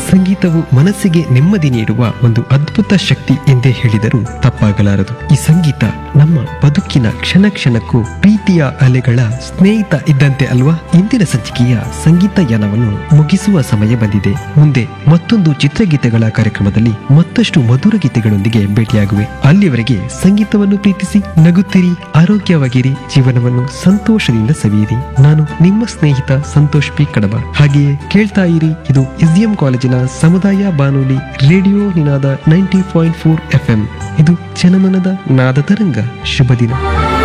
ಸಂಗೀತವು ಮನಸ್ಸಿಗೆ ನೆಮ್ಮದಿ ನೀಡುವ ಒಂದು ಅದ್ಭುತ ಶಕ್ತಿ ಎಂದೇ ಹೇಳಿದರೂ ತಪ್ಪಾಗಲಾರದು ಈ ಸಂಗೀತ ನಮ್ಮ ಬದುಕಿನ ಕ್ಷಣ ಕ್ಷಣಕ್ಕೂ ಪ್ರೀತಿಯ ಅಲೆಗಳ ಸ್ನೇಹಿತ ಇದ್ದಂತೆ ಅಲ್ವಾ ಇಂದಿನ ಸಂಚಿಕೆಯ ಸಂಗೀತ ಯಾನವನ್ನು ಮುಗಿಸುವ ಸಮಯ ಬಂದಿದೆ ಮುಂದೆ ಮತ್ತೊಂದು ಚಿತ್ರಗೀತೆಗಳ ಕಾರ್ಯಕ್ರಮದಲ್ಲಿ ಮತ್ತಷ್ಟು ಮಧುರ ಗೀತೆಗಳೊಂದಿಗೆ ಭೇಟಿಯಾಗುವೆ ಅಲ್ಲಿಯವರೆಗೆ ಸಂಗೀತವನ್ನು ಪ್ರೀತಿಸಿ ನಗುತ್ತಿರಿ ಆರೋಗ್ಯವಾಗಿರಿ ಜೀವನವನ್ನು ಸಂತೋಷದಿಂದ ಸವಿಯಿರಿ ನಾನು ನಿಮ್ಮ ಸ್ನೇಹಿತ ಸಂತೋಷ್ ಪಿ ಕಡಬ ಹಾಗೆಯೇ ಕೇಳ್ತಾ ಇರಿ ಇದು ಎಸ್ಡಿಎಂ ಕಾಲೇಜಿನ ಸಮುದಾಯ ಬಾನುಲಿ radio Ninada ninety point four F ಇದು ಜನಮನದ ನಾದ ತರಂಗ ಶುಭ ದಿನ